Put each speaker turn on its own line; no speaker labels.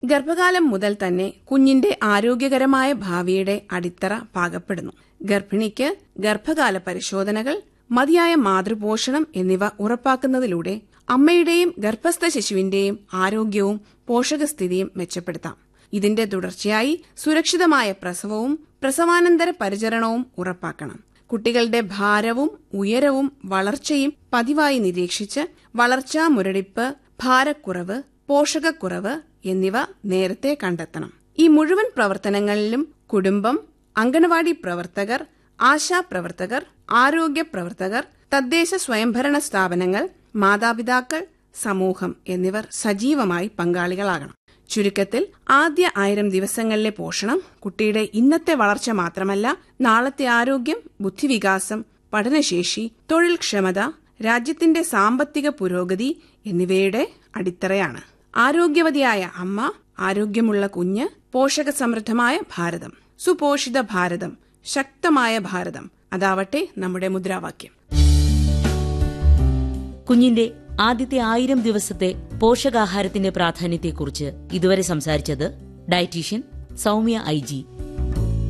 ഗർഭകാലം മുതൽ തന്നെ കുഞ്ഞിന്റെ ആരോഗ്യകരമായ ഭാവിയുടെ അടിത്തറ പാകപ്പെടുന്നു ഗർഭിണിക്ക് ഗർഭകാല പരിശോധനകൾ മതിയായ മാതൃപോഷണം എന്നിവ ഉറപ്പാക്കുന്നതിലൂടെ അമ്മയുടെയും ഗർഭസ്ഥ ശിശുവിന്റെയും ആരോഗ്യവും പോഷകസ്ഥിതിയും മെച്ചപ്പെടുത്താം ഇതിന്റെ തുടർച്ചയായി സുരക്ഷിതമായ പ്രസവവും പ്രസവാനന്തര പരിചരണവും ഉറപ്പാക്കണം കുട്ടികളുടെ ഭാരവും ഉയരവും വളർച്ചയും പതിവായി നിരീക്ഷിച്ച് വളർച്ചാ മുരടിപ്പ് ഭാരക്കുറവ് പോഷകക്കുറവ് എന്നിവ നേരത്തെ കണ്ടെത്തണം ഈ മുഴുവൻ പ്രവർത്തനങ്ങളിലും കുടുംബം അംഗനവാടി പ്രവർത്തകർ ആശാപ്രവർത്തകർ ആരോഗ്യ പ്രവർത്തകർ തദ്ദേശ സ്വയംഭരണ സ്ഥാപനങ്ങൾ മാതാപിതാക്കൾ സമൂഹം എന്നിവർ സജീവമായി പങ്കാളികളാകണം ചുരുക്കത്തിൽ ആദ്യ ആയിരം ദിവസങ്ങളിലെ പോഷണം കുട്ടിയുടെ ഇന്നത്തെ വളർച്ച മാത്രമല്ല നാളത്തെ ആരോഗ്യം ബുദ്ധിവികാസം പഠനശേഷി തൊഴിൽ ക്ഷമത രാജ്യത്തിന്റെ സാമ്പത്തിക പുരോഗതി എന്നിവയുടെ അടിത്തറയാണ് ആരോഗ്യവതിയായ അമ്മ ആരോഗ്യമുള്ള കുഞ്ഞ് പോഷകസമൃദ്ധമായ ഭാരതം സുപോഷിത ഭാരതം ശക്തമായ ഭാരതം അതാവട്ടെ നമ്മുടെ മുദ്രാവാക്യം
കുഞ്ഞിന്റെ ആദ്യത്തെ ആയിരം ദിവസത്തെ പോഷകാഹാരത്തിന്റെ പ്രാധാന്യത്തെക്കുറിച്ച് ഇതുവരെ സംസാരിച്ചത് ഡയറ്റീഷ്യൻ സൗമ്യ ഐ ജി